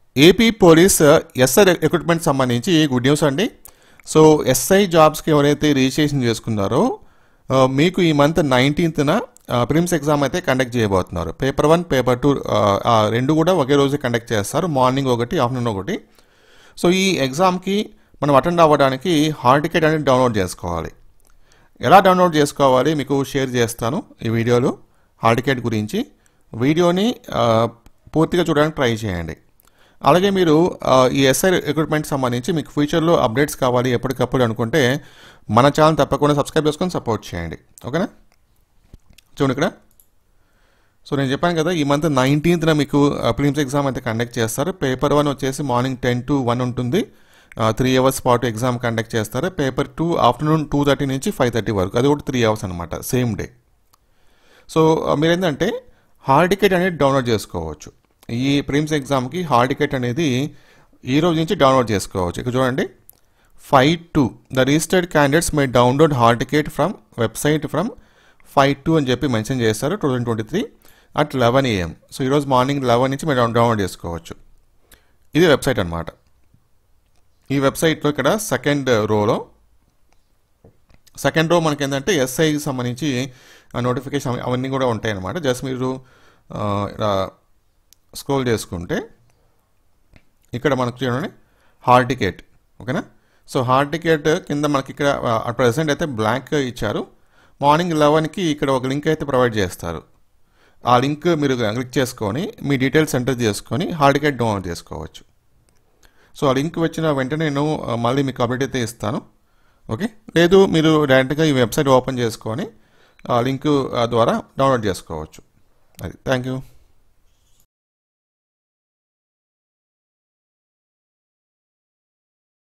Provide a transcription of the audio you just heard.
AP police SI recruitment సంబంధించి good news అండి so SI జాబ్స్కి ఎవరైతే రిజిస్ట్రేషన్ చేసుకున్నారో ఆ, మీకు ఈ మంత్ నైన్టీన్త్న ప్రిమ్స్ ఎగ్జామ్ అయితే కండక్ట్ చేయబోతున్నారు పేపర్ వన్ పేపర్ టూ ఆ రెండు కూడా ఒకే రోజు కండక్ట్ చేస్తారు మార్నింగ్ ఒకటి ఆఫ్టర్నూన్ ఒకటి సో ఈ ఎగ్జామ్కి మనం అటెండ్ అవ్వడానికి హాల్ టికెట్ అనేది డౌన్లోడ్ చేసుకోవాలి ఎలా డౌన్లోడ్ చేసుకోవాలి మీకు షేర్ చేస్తాను ఈ వీడియోలో హాల్ టికెట్ గురించి వీడియోని ఆ, పూర్తిగా చూడడానికి ట్రై చేయండి అలాగే మీరు ఆ, ఈ ఎస్ఐ రిక్రూట్మెంట్ సంబంధించి మీకు ఫ్యూచర్లో అప్డేట్స్ కావాలి ఎప్పటికప్పుడు అనుకుంటే మన ఛానల్ తప్పకుండా సబ్స్క్రైబ్ చేసుకొని సపోర్ట్ చేయండి ఓకేనా చూడండి ఇక్కడ సో నేను చెప్పాను కదా ఈ మంత్ నైన్టీన్త్న మీకు ప్రిలిమ్స్ ఎగ్జామ్ అయితే కండక్ట్ చేస్తారు పేపర్ వన్ వచ్చేసి మార్నింగ్ టెన్ టు వన్ ఉంటుంది త్రీ అవర్స్ పాటు ఎగ్జామ్ కండక్ట్ చేస్తారు paper two afternoon two thirty నుంచి ఫైవ్ థర్టీ వరకు అది కూడా త్రీ అవర్స్ అనమాట సేమ్ డే సో ఆ, మీరు ఏంటంటే హాల్ టికెట్ అనేది డౌన్లోడ్ చేసుకోవచ్చు ఈ ప్రిమ్స్ ఎగ్జామ్కి హాల్ టికెట్ అనేది ఈ రోజు నుంచి డౌన్లోడ్ చేసుకోవచ్చు ఇక్కడ చూడండి five two the registered candidates may download hall ticket from website from five two అని చెప్పి మెన్షన్ చేస్తారు two thousand twenty three at eleven AM so ఈరోజు మార్నింగ్ లెవెన్ నుంచి మీరు డౌన్- డౌన్లోడ్ చేసుకోవచ్చు ఇది వెబ్సైట్ అనమాట ఈ వెబ్సైట్లో ఇక్కడ సెకండ్ రోలో సెకండ్ రో మనకి ఏంటంటే ఎస్ఐకి సంబంధించి నోటిఫికేషన్ అవన్నీ కూడా ఉంటాయి అన్నమాట జస్ట్ మీరు ఆ, ఇలా స్క్రోల్ చేసుకుంటే ఇక్కడ మనకు చూడండి హాల్ టికెట్ ఓకేనా సో హాల్ టికెట్ కింద మనకి ఇక్కడ ప్రజెంట్ అయితే బ్లాంక్ ఇచ్చారు మార్నింగ్ లెవెన్కి ఇక్కడ ఒక లింక్ అయితే ప్రొవైడ్ చేస్తారు ఆ లింక్ మీరు క్లిక్ చేసుకొని మీ డీటెయిల్స్ ఎంటర్ చేసుకొని హాల్ టికెట్ డౌన్లోడ్ చేసుకోవచ్చు సో ఆ లింక్ వచ్చిన వెంటనే నేను ఆ, మళ్ళీ మీకు అప్డేట్ అయితే ఇస్తాను ఓకే లేదు మీరు డైరెక్ట్గా ఈ వెబ్సైట్ ఓపెన్ చేసుకొని ఆ లింక్ ఆ, ద్వారా డౌన్లోడ్ చేసుకోవచ్చు అది థ్యాంక్ యూ